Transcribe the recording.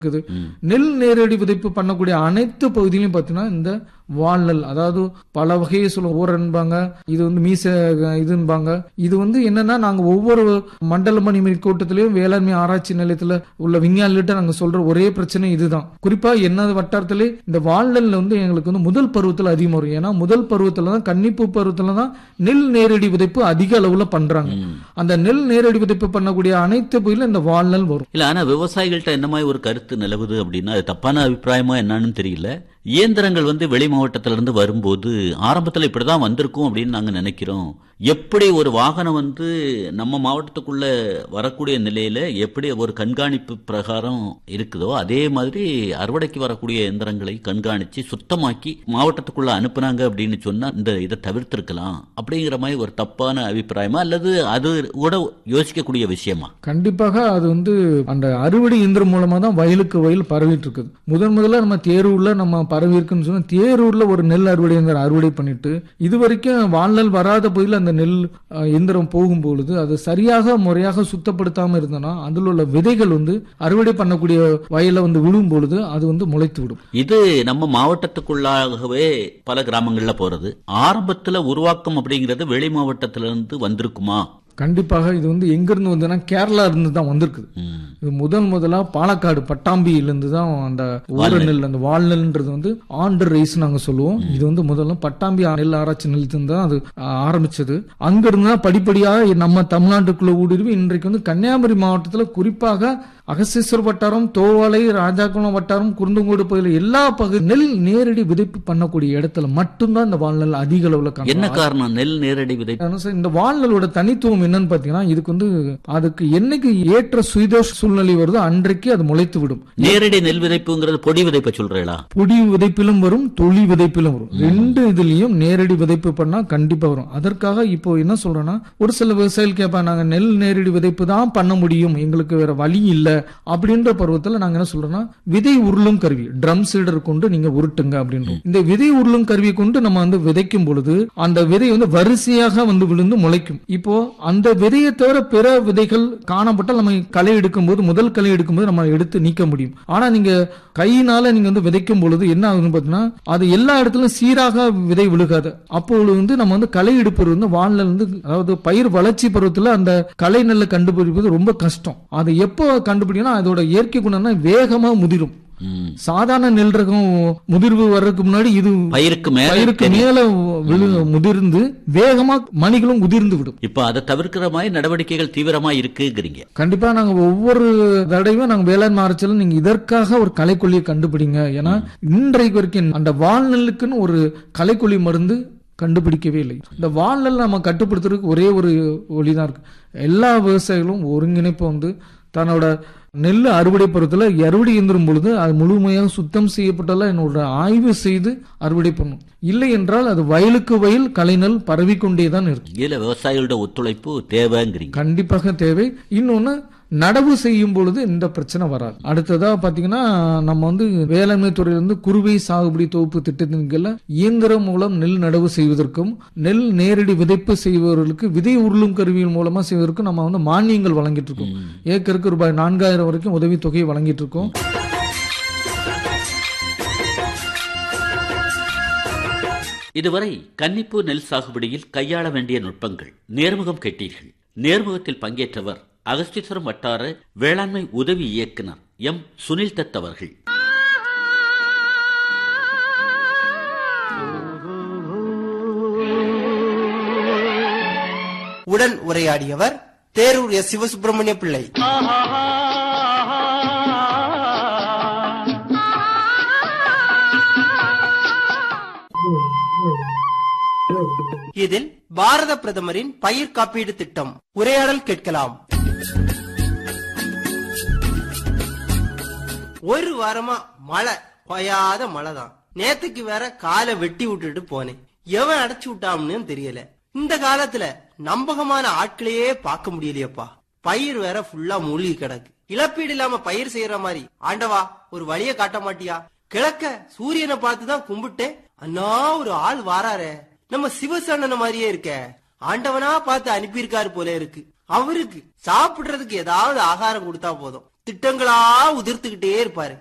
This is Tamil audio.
இருக்குது நெல் நேரடி விதைப்பு பண்ணக்கூடிய அனைத்து பகுதியிலும் பார்த்தீங்கன்னா இந்த வால்நெல் அதாவது பல வகையை சொல்லுவோம் ஓரன்பாங்க இது வந்து மீச இதுன்பாங்க இது வந்து என்னன்னா நாங்க ஒவ்வொரு மண்டல மணிமணி கூட்டத்திலையும் வேளாண்மை ஆராய்ச்சி நிலையத்துல உள்ள விஞ்ஞானிகிட்ட நாங்க சொல்ற ஒரே பிரச்சனை இதுதான் குறிப்பா என்னது வட்டாரத்திலே இந்த வால்நெல்ல வந்து எங்களுக்கு வந்து முதல் பருவத்துல அதிகமா வரும் ஏன்னா முதல் பருவத்துல தான் கன்னிப்பூ பருவத்துல தான் நெல் நேரடி விதைப்பு அதிக அளவுல பண்றாங்க அந்த நெல் நேரடி விதைப்பு பண்ணக்கூடிய அனைத்து பகுதியிலும் இந்த வால்நெல் வரும் இல்ல ஆனா விவசாயிகள்ட்ட என்ன மாதிரி ஒரு கருத்து நிலவுது அப்படின்னா அது தப்பான அபிப்பிராயமா என்னன்னு தெரியல இயந்திரங்கள் வந்து வெளி மாவட்டத்துல இருந்து வரும்போது ஆரம்பத்துல இப்படிதான் வந்திருக்கும் அப்படின்னு நாங்க நினைக்கிறோம் எப்படி ஒரு வாகனம் வந்து நம்ம மாவட்டத்துக்குள்ள வரக்கூடிய நிலையில எப்படி ஒரு கண்காணிப்பு பிரகாரம் இருக்குதோ அதே மாதிரி அறுவடைக்கு வரக்கூடிய இயந்திரங்களை கண்காணிச்சு சுத்தமாக்கி மாவட்டத்துக்குள்ள அனுப்புனாங்க அப்படின்னு சொன்னா இந்த இதை தவிர்த்திருக்கலாம் அப்படிங்கிற மாதிரி ஒரு தப்பான அபிப்பிராயமா அல்லது அது கூட யோசிக்கக்கூடிய விஷயமா கண்டிப்பாக அது வந்து அந்த அறுவடை இயந்திரம் மூலமா தான் வயலுக்கு வயல் பரவிட்டு இருக்குது முதன் முதல்ல நம்ம தேரூர்ல நம்ம பரவி இருக்குன்னு சொன்னா தேரூர்ல ஒரு நெல் அறுவடை இயந்திரம் அறுவடை பண்ணிட்டு இது வரைக்கும் வால்நெல் வராத பகுதியில் அந்த நெல் அஹ், இயந்திரம் போகும் பொழுது அது சரியாக முறையாக சுத்தப்படுத்தாம இருந்தனா அதில் உள்ள விதைகள் வந்து அறுவடை பண்ணக்கூடிய வயல்ல வந்து விழும் பொழுது அது வந்து முளைத்து விடும் இது நம்ம மாவட்டத்துக்குள்ளாகவே பல கிராமங்கள்ல போறது ஆரம்பத்துல உருவாக்கம் அப்படிங்கிறது வெளி மாவட்டத்துல இருந்து வந்திருக்குமா கண்டிப்பாக இது வந்து எங்கிருந்து வந்ததுன்னா கேரளா இருந்து தான் வந்திருக்குது ம். இது முதல் முதலா பாலக்காடு பட்டாம்பியிலிருந்து தான் அந்த ஊர நெல் அந்த வால்நெல்ன்றது வந்து ஆண்டர் ரைஸ் நாங்க சொல்லுவோம் இது வந்து முதல்ல பட்டாம்பி நெல் ஆராய்ச்சி நிலையத்திலிருந்து தான் அது ஆ, ஆரம்பிச்சது அங்கிருந்து தான் படிப்படியாக நம்ம தமிழ்நாட்டுக்குள்ள ஊடுருவி இன்றைக்கு வந்து கன்னியாகுமரி மாவட்டத்துல குறிப்பாக அகசீஸ்வர வட்டாரம் தோவாலை ராஜாக்குளம் வட்டாரம் குருந்தங்கோடு பகுதியில் எல்லா பகுதி நெல் நேரடி விதைப்பு பண்ணக்கூடிய இடத்துல மட்டும்தான் இந்த வால்நெல் அதிக அளவுல காணலாம். என்ன காரணம் நெல் நேரடி விதை ஆனா சார், இந்த வால்நெலோட தனித்துவம் என்னன்னு பாத்தீங்கன்னா இதுக்கு வந்து அதுக்கு என்னைக்கு ஏற்ற சுயதோஷ சூழ்நிலை வருதோ அன்றைக்கு அது முளைத்து விடும் நேரடி நெல் விதைப்புங்கிறது பொடி விதைப்ப சொல்றீங்களா பொடி விதைப்பிலும் வரும் தொழி விதைப்பிலும் வரும் ரெண்டு இதுலயும் நேரடி விதைப்பு பண்ணா கண்டிப்பா வரும் அதற்காக இப்போ என்ன சொல்றேன்னா ஒரு சில விவசாயிகள் கேட்பாங்க நாங்க நெல் நேரடி விதைப்பு தான் பண்ண முடியும் எங்களுக்கு வேற வழி இல்ல அப்படின்ற பருவத்துல நாங்க என்ன சொல்றோம்னா விதை உருளும் கருவி ட்ரம் சீடர் கொண்டு நீங்க உருட்டுங்க அப்படின்றோம் இந்த விதை உருளும் கருவி கொண்டு நம்ம வந்து விதைக்கும் பொழுது அந்த விதை வந்து வரிசையாக வந்து விழுந்து முளைக்கும் இப்போ அந்த விதையை தவிர பிற விதைகள் காணப்பட்டால் நம்ம களை எடுக்கும் போது முதல் களை எடுக்கும் போது நம்ம எடுத்து நீக்க முடியும் ஆனா நீங்க கையினால நீங்க வந்து விதைக்கும் பொழுது என்ன ஆகுதுன்னு பாத்தீங்கன்னா அது எல்லா இடத்துலயும் சீராக விதை விழுகாது அப்பொழுது வந்து நம்ம வந்து களை எடுப்பது வந்து வானிலை வந்து அதாவது பயிர் வளர்ச்சி பருவத்துல அந்த களை நெல்லை கண்டுபிடிப்பது ரொம்ப கஷ்டம் அதை எப்போ கண்டுபிடிக்கணும் அதோட இயற்கை குணம்னா வேகமா முதிரும் ம். சாதாரண நெல் ரகம் முதிர்வு வர்றதுக்கு முன்னாடி இது பயிருக்கு மேல பயிருக்கு மேல விழு முதிர்ந்து வேகமா மணிகளும் உதிர்ந்து விடும் இப்ப அதை தவிர்க்கிற மாதிரி நடவடிக்கைகள் தீவிரமா இருக்குங்கிறீங்க கண்டிப்பா நாங்க ஒவ்வொரு தடவையும் நாங்க வேளாண் ஆராய்ச்சியில நீங்க இதற்காக ஒரு களைக்கொல்லியை கண்டுபிடிங்க ஏன்னா இன்றைக்கு வரைக்கும் அந்த வால்நெல்லுக்குன்னு ஒரு களைக்கொல்லி மருந்து கண்டுபிடிக்கவே இல்லை இந்த வால்நெல் நம்ம கட்டுப்படுத்துறதுக்கு ஒரே ஒரு வழிதான் இருக்கு எல்லா விவசாயிகளும் ஒருங்கிணைப்பு வந்து தன்னோட நெல் அறுவடை பருவத்துல அறுவடை எந்திரும் பொழுது அது முழுமையாக சுத்தம் செய்யப்பட்டல என்னோட ஆய்வு செய்து அறுவடை பண்ணும் இல்லை என்றால் அது வயலுக்கு வயல் கலைநெல் பரவிக்கொண்டே தான் இருக்கும் இதுல விவசாயிகளோட ஒத்துழைப்பு தேவைங்கிறீங்க கண்டிப்பாக தேவை இன்னொன்னு நடவு செய்யும் பொழுது இந்த பிரச்சனை வராது அடுத்ததா பாத்தீங்கன்னா நம்ம வந்து வேளாண்மை துறையிலிருந்து குறுவை சாகுபடி தொகுப்பு திட்டத்தின் கீழ இயந்திரம் மூலம் நெல் நடவு செய்வதற்கும் நெல் நேரடி விதைப்பு செய்பவர்களுக்கு விதை உருளும் கருவியின் மூலமா செய்வதற்கும் நம்ம வந்து மானியங்கள் வழங்கிட்டு இருக்கோம் ஏக்கருக்கு ரூபாய் நான்காயிரம் வரைக்கும் உதவித்தொகை வழங்கிட்டு இருக்கோம் இதுவரை கன்னிப்பூ நெல் சாகுபடியில் கையாள வேண்டிய நுட்பங்கள் நேர்முகம் கேட்டீர்கள் நேர்முகத்தில் பங்கேற்றவர் அகஸ்தீஸ்வரம் வட்டார வேளாண்மை உதவி இயக்குனர் எம் சுனில் தத் அவர்கள் உடன் உரையாடியவர் தேரூர் எஸ் சிவசுப்பிரமணிய பிள்ளை இதில் பாரத பிரதமரின் பயிர் காப்பீடு திட்டம் உரையாடல் கேட்கலாம் ஒரு வாரமா மழை பயாத மழை தான் நேத்துக்கு வேற காலை வெட்டி விட்டுட்டு போனேன் எவன் அடைச்சு விட்டான்னு தெரியல இந்த காலத்துல நம்பகமான ஆட்களையே பார்க்க முடியலையப்பா பயிர் வேற ஃபுல்லா மூழ்கி கிடக்கு இழப்பீடு இல்லாம பயிர் செய்யற மாதிரி ஆண்டவா ஒரு வழிய காட்ட மாட்டியா கிழக்க சூரியனை பார்த்துதான் கும்பிட்டேன் அண்ணா ஒரு ஆள் வாராரே நம்ம சிவசண்ணன மாதிரியே இருக்க ஆண்டவனா பார்த்து அனுப்பியிருக்காரு போல இருக்கு அவருக்கு சாப்பிடுறதுக்கு ஏதாவது ஆகாரம் கொடுத்தா போதும் திட்டங்களா உதிர்த்துக்கிட்டே இருப்பாரு